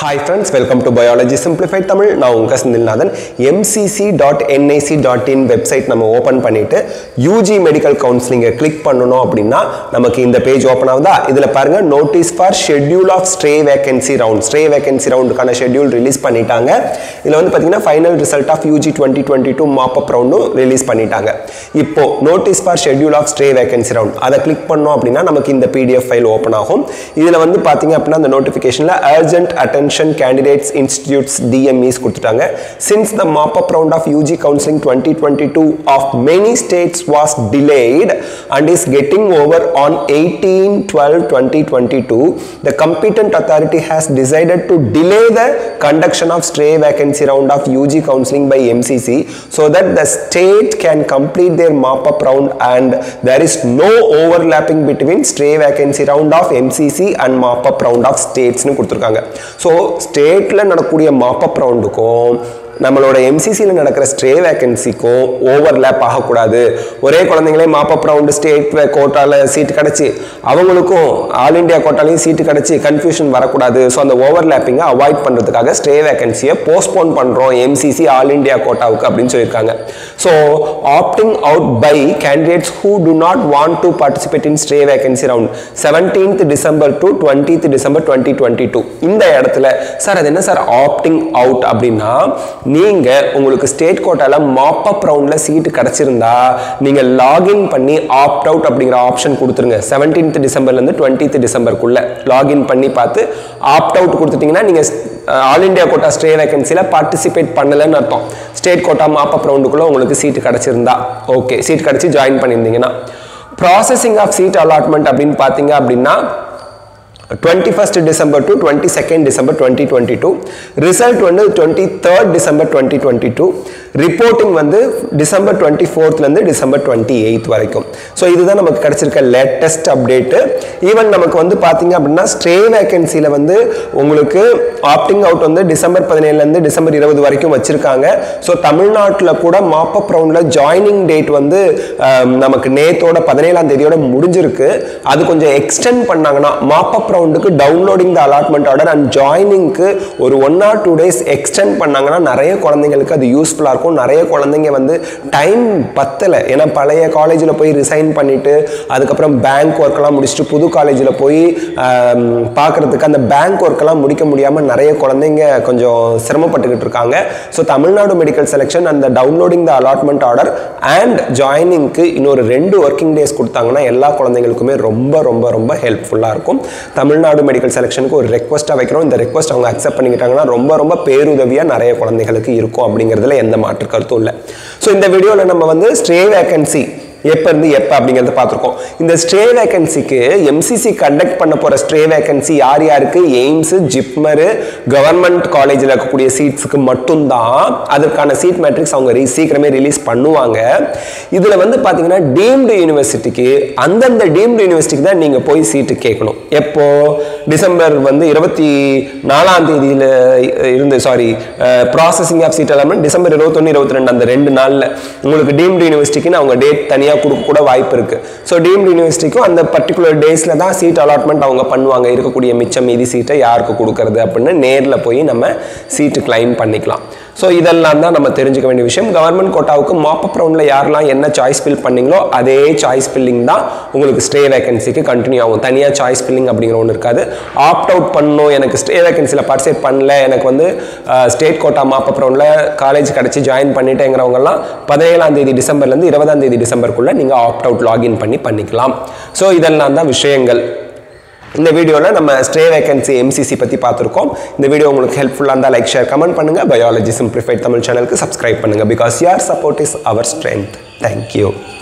hi friends welcome to biology simplified Tamil நான் உங்கள் Senthilnathan MCC dot NIC dot in website நம்ம open பண்ணிட்டு UG medical கவுன்சிலிங்கை கிளிக் பண்ணணும் அப்படின்னா நமக்கு இந்த பேஜ் ஓப்பன் ஆகுதா இதில் பாருங்க notice for schedule of stray vacancy round stray vacancy ரவுண்டுக்கான ஷெட்யூல் ரிலீஸ் பண்ணிட்டாங்க இதில் வந்து பார்த்தீங்கன்னா final result of UG twenty twenty two mop up ரவுண்டும் ரிலீஸ் பண்ணிட்டாங்க இப்போ notice for schedule of stray vacancy round அதை கிளிக் பண்ணோம் அப்படின்னா நமக்கு இந்த பிடிஎஃப் ஃபைல் ஓப்பன் ஆகும் இதில் வந்து பார்த்தீங்க அப்படின்னா அந்த நோட்டிஃபிகேஷனில் urgent attention candidates institutes DMEs கொடுத்துட்டாங்க since the mop up round of UG counselling twenty twenty two of many states was delayed and is getting over on eighteen twelve twenty twenty two the competent authority has decided to delay the conduction of stray vacancy round of UG counselling by MCC so that the state can complete their mop up round and there is no overlapping between stray vacancy round of MCC and mop up round of ஸ்டேட்ஸ்னு கொடுத்துருக்காங்க so ஸ்டேட்டில் நடக்கக்கூடிய mop-up ரவுண்டுக்கும் நம்மளோட எம்சிசியில் நடக்கிற stray வேகன்சிக்கும் overlap ஆகக்கூடாது ஒரே குழந்தைங்களே mop-up round state கோட்டாவில் சீட்டு கிடச்சி அவங்களுக்கும் ஆல் இண்டியா கோட்டாலையும் சீட்டு கிடச்சி கன்ஃபியூஷன் வரக்கூடாது ஸோ அந்த ஓவர்லேப்பிங்கை அவாய்ட் பண்ணுறதுக்காக ஸ்ட்ரே வேகன்சியை போஸ்ட்போன் பண்ணுறோம் எம்சிசி ஆல் இண்டியா கோட்டாவுக்கு அப்படின்னு சொல்லியிருக்காங்க so opting out by candidates who do not want to participate in stray vacancy round seventeenth December to twentieth December twenty twenty two இந்த இடத்துல சார் அது என்ன சார் ஆப்டிங் அவுட் அப்படின்னா நீங்கள் உங்களுக்கு ஸ்டேட் கோட்டாவில் மாப்பப் ரவுண்டில் சீட்டு கிடச்சிருந்தா நீங்கள் லாகின் பண்ணி ஆப்ட் அவுட் அப்படிங்கிற ஆப்ஷன் கொடுத்துருங்க செவன்டீன்த் டிசம்பர்லேருந்து டுவெண்ட்டீத் டிசம்பருக்குள்ளே லாகின் பண்ணி பார்த்து ஆப்ட் அவுட் கொடுத்துட்டிங்கன்னா நீங்கள் ஆல் இண்டியா கோட்டா ஸ்டே வேகன்சியில் பார்ட்டிசிபேட் பண்ணலைன்னு அர்த்தம் ஸ்டேட் கோட்டா மாப்பப் ரவுண்டுக்குள்ளே உங்களுக்கு சீட்டு கிடச்சிருந்தா ஓகே சீட் கிடச்சி ஜாயின் பண்ணியிருந்தீங்கன்னா ப்ராசஸிங் ஆஃப் சீட் அலாட்மெண்ட் அப்படின்னு பார்த்தீங்க அப்படின்னா twenty first December to twenty second December twenty twenty two result வந்து twenty third December twenty twenty two reporting வந்து December twenty ஃபோர்த்லேருந்து December twenty eighth வரைக்கும் so இதுதான் நமக்கு கிடச்சிருக்க லேட்டஸ்ட் அப்டேட்டு ஈவன் நமக்கு வந்து பார்த்தீங்க அப்படின்னா ஸ்ட்ரே வேகன்சியில் வந்து உங்களுக்கு ஆப்டிங் அவுட் வந்து டிசம்பர் பதினேழுலேருந்து டிசம்பர் இருபது வரைக்கும் வச்சுருக்காங்க ஸோ தமிழ்நாட்டில் கூட மாப்பப் ரவுண்டில் ஜாயினிங் டேட் வந்து நமக்கு நேத்தோட பதினேழாம் தேதியோட முடிஞ்சிருக்கு அது கொஞ்சம் எக்ஸ்டெண்ட் பண்ணாங்கன்னா மாப்பப் ரவுண்டுக்கு downloading the allotment order and ஜாயினிங்க்கு ஒரு one or two days extend பண்ணாங்கன்னா நிறைய குழந்தைங்களுக்கு அது யூஸ்ஃபுல்லாக இருக்கும் நிறைய குழந்தைங்க வந்து டைம் பத்தலை ஏன்னா பழைய காலேஜில் போய் ரிசைன் பண்ணிவிட்டு அதுக்கப்புறம் பேங்க் ஒர்க்கெல்லாம் முடிச்சுட்டு புது காலேஜில் போய் பார்க்குறதுக்கு அந்த பேங்க் ஒர்க்கெல்லாம் முடிக்க முடியாமல் நிறைய குழந்தைங்க கொஞ்சம் சிரமப்பட்டுக்கிட்டு இருக்காங்க ஸோ தமிழ்நாடு மெடிக்கல் செலெக்ஷன் அந்த downloading the allotment order and ஜாயினிங்க்கு இன்னொரு ரெண்டு ஒர்க்கிங் டேஸ் கொடுத்தாங்கன்னா எல்லா குழந்தைங்களுக்குமே ரொம்ப ரொம்ப ரொம்ப ஹெல்ப்ஃபுல்லாக இருக்கும் தமிழ்நாடு மெடிக்கல் செலெக்ஷனுக்கு ஒரு ரெக்வஸ்ட்டாக வைக்கிறோம் இந்த ரெக்வஸ்ட் அவங்க அக்செப்ட் பண்ணிக்கிட்டாங்கன்னா ரொம்ப ரொம்ப பேருதவியாக நிறைய குழந்தைகளுக்கு இருக்கும் அப்படிங்கிறதுல எந்த மாற்று கருத்தும் இல்லை ஸோ இந்த வீடியோவில் நம்ம வந்து ஸ்ட்ரே வேகன்சி எப்போ இருந்து எப்போ அப்படிங்கிறத பார்த்துருக்கோம் இந்த ஸ்ட்ரே வேகன்சிக்கு எம்சிசி கண்டக்ட் பண்ண போகிற ஸ்ட்ரே வேகன்சி யார் யாருக்கு எய்ம்ஸு ஜிப்மரு கவர்மெண்ட் காலேஜில் இருக்கக்கூடிய சீட்ஸுக்கு மட்டும்தான் அதற்கான சீட் மேட்ரிக்ஸ் அவங்க ரீ சீக்கிரமே ரிலீஸ் பண்ணுவாங்க இதில் வந்து பார்த்தீங்கன்னா டீம்டு யூனிவர்சிட்டிக்கு அந்தந்த டீம்டு யூனிவர்சிட்டிக்கு தான் நீங்கள் போய் சீட்டு கேட்கணும் எப்போ டிசம்பர் வந்து இருபத்தி நாலாம் தேதியில் இருந்து சாரி ப்ராசஸிங் ஆஃப் சீட் எல்லாமே டிசம்பர் இருபத்தொன்று இருபத்தி ரெண்டு அந்த ரெண்டு நாளில் உங்களுக்கு டீம்டு யூனிவர்சிட்டிக்குன்னு அவங்க டேட் தனியாக தனியாக கொடுக்க கூட வாய்ப்பு இருக்கு ஸோ டீம்டு யூனிவர்சிட்டிக்கும் அந்த பர்டிகுலர் டேஸில் தான் சீட் அலாட்மெண்ட் அவங்க பண்ணுவாங்க இருக்கக்கூடிய மிச்சம் மீதி சீட்டை யாருக்கு கொடுக்கறது அப்படின்னு நேரில் போய் நம்ம சீட்டு கிளைம் பண்ணிக்கலாம் ஸோ இதெல்லாம் தான் நம்ம தெரிஞ்சுக்க வேண்டிய விஷயம் கவர்மெண்ட் கோட்டாவுக்கு மாப்பப் ரவுண்டில் யாரெல்லாம் என்ன சாய்ஸ் ஃபில் பண்ணீங்களோ அதே சாய்ஸ் ஃபில்லிங் தான் உங்களுக்கு ஸ்டே வேகன்சிக்கு கண்டினியூ ஆகும் தனியாக சாய்ஸ் ஃபில்லிங் அப்படிங்கிற ஒன்று இருக்காது ஆப்ட் அவுட் பண்ணணும் எனக்கு ஸ்டே வேகன்சியில் பார்ட்டிசிபேட் பண்ணல எனக்கு வந்து ஸ்டேட் கோட்டா மாப்பப் ரவுண்டில் காலேஜ் கிடச்சி ஜாயின் பண்ணிட்டேங்கிறவங்கலாம் பதினேழாம் தேதி டிசம்பர்லேருந்து இருபதாம் தேதி டிசம்பருக்குள்ளே நீங்கள் ஆப்ட் அவுட் லாகின் பண்ணி பண்ணிக்கலாம் ஸோ இதெல்லாம் தான் விஷயங்கள் இந்த வீடியோவில் நம்ம ஸ்ட்ரே வேகன்சி எம்சிசி பற்றி பார்த்துருக்கோம் இந்த வீடியோ உங்களுக்கு ஹெல்ப்ஃபுல்லாக இருந்தால் லைக் ஷேர் கமெண்ட் பண்ணுங்கள் பயாலஜி சிம்பிளிஃபைட் தமிழ் சேனலுக்கு சப்ஸ்கிரைப் பண்ணுங்கள் because your support is our strength thank you